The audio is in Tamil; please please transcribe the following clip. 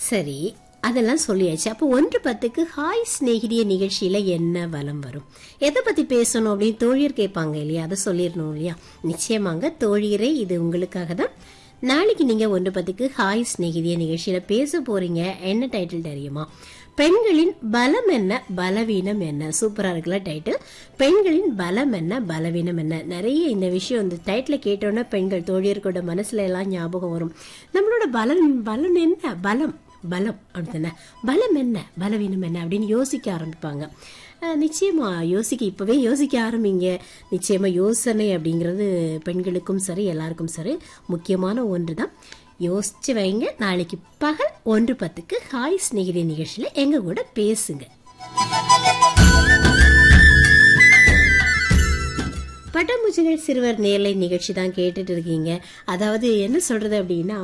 சரி அதெல்லாம் சொல்லியாச்சு அப்போ ஒன்று பத்துக்கு ஹாய் சிநேகிதிய நிகழ்ச்சியில என்ன வலம் வரும் எதை பத்தி பேசணும் அப்படின்னு தோழியர் கேட்பாங்க இல்லையா அதை சொல்லிடணும் இல்லையா நிச்சயமாங்க தோழியரே இது உங்களுக்காக தான் நாளைக்கு நீங்க ஒன்று பத்துக்கு ஹாய் சிநேகிதிய நிகழ்ச்சியில பேச போறீங்க என்ன டைட்டில் தெரியுமா பெண்களின் பலம் என்ன பலவீனம் என்ன சூப்பரா இருக்குல்ல டைட்டில் பெண்களின் பலம் என்ன பலவீனம் என்ன நிறைய இந்த விஷயம் இந்த டைட்டில் கேட்டோன்னே பெண்கள் தோழியர்களோட மனசுல எல்லாம் ஞாபகம் வரும் நம்மளோட பலம் பலம் என்ன பலம் பலம் அப்படித்தானே பலம் என்ன பலவீனம் என்ன அப்படின்னு யோசிக்க ஆரம்பிப்பாங்க அஹ் நிச்சயமா யோசிக்க இப்பவே யோசிக்க ஆரம்பிங்க நிச்சயமா யோசனை அப்படிங்கிறது பெண்களுக்கும் சரி எல்லாருக்கும் சரி முக்கியமான ஒன்று தான் யோசிச்சு வைங்க நாளைக்கு பகல் ஒன்று பத்துக்கு ஹாய் ஸ்நேகிதி நிகழ்ச்சியில எங்க கூட பேசுங்க பட்டாம்பூச்சிகள் சிறுவர் நேர்லை நிகழ்ச்சி தான் கேட்டுட்டு இருக்கீங்க அதாவது என்ன சொல்றது அப்படின்னா